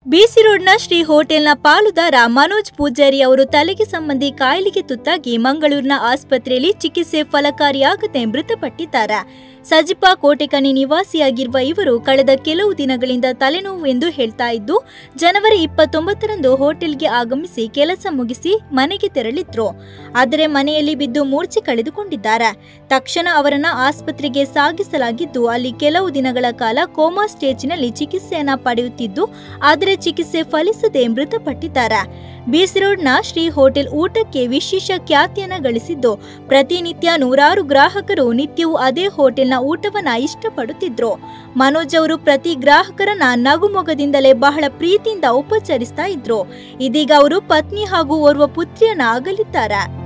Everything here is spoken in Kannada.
ಬಿಸಿ ರೋಡ್ನ ಶ್ರೀ ಹೋಟೆಲ್ನ ಪಾಲುದಾರ ಮನೋಜ್ ಪೂಜಾರಿ ಅವರು ತಲೆಗೆ ಸಂಬಂಧಿ ಕಾಯಿಲೆಗೆ ತುತ್ತಾಗಿ ಮಂಗಳೂರಿನ ಆಸ್ಪತ್ರೆಯಲ್ಲಿ ಚಿಕಿತ್ಸೆ ಫಲಕಾರಿಯಾಗದೆ ಮೃತಪಟ್ಟಿದ್ದಾರೆ ಸಜಿಪಾ ಕೋಟೆಕನಿ ನಿವಾಸಿಯಾಗಿರುವ ಇವರು ಕಳೆದ ಕೆಲವು ದಿನಗಳಿಂದ ತಲೆನೋವು ಎಂದು ಹೇಳ್ತಾ ಇದ್ದು ಜನವರಿ ಇಪ್ಪತ್ತೊಂಬತ್ತರಂದು ಹೋಟೆಲ್ಗೆ ಆಗಮಿಸಿ ಕೆಲಸ ಮುಗಿಸಿ ಮನೆಗೆ ತೆರಳಿದ್ರು ಆದರೆ ಮನೆಯಲ್ಲಿ ಬಿದ್ದು ಮೂರ್ಛೆ ಕಳೆದುಕೊಂಡಿದ್ದಾರೆ ತಕ್ಷಣ ಅವರನ್ನ ಆಸ್ಪತ್ರೆಗೆ ಸಾಗಿಸಲಾಗಿದ್ದು ಅಲ್ಲಿ ಕೆಲವು ದಿನಗಳ ಕಾಲ ಕೋಮಾ ಸ್ಟೇಜಿನಲ್ಲಿ ಚಿಕಿತ್ಸೆಯನ್ನ ಪಡೆಯುತ್ತಿದ್ದು ಆದರೆ ಚಿಕಿತ್ಸೆ ಫಲಿಸದೆ ಮೃತಪಟ್ಟಿದ್ದಾರೆ ಬೀಸ್ ರೋಡ್ನ ಶ್ರೀ ಹೋಟೆಲ್ ಊಟಕ್ಕೆ ವಿಶೇಷ ಖ್ಯಾತಿಯನ್ನ ಗಳಿಸಿದ್ದು ಪ್ರತಿನಿತ್ಯ ನೂರಾರು ಗ್ರಾಹಕರು ನಿತ್ಯವೂ ಅದೇ ಹೋಟೆಲ್ನ ಊಟವನ್ನ ಇಷ್ಟಪಡುತ್ತಿದ್ರು ಮನೋಜ್ ಅವರು ಪ್ರತಿ ಗ್ರಾಹಕರನ್ನ ನಗುಮೊಗದಿಂದಲೇ ಬಹಳ ಪ್ರೀತಿಯಿಂದ ಉಪಚರಿಸ್ತಾ ಇದ್ರು ಇದೀಗ ಅವರು ಪತ್ನಿ ಹಾಗೂ ಓರ್ವ ಪುತ್ರಿಯನ್ನ ಅಗಲಿದ್ದಾರೆ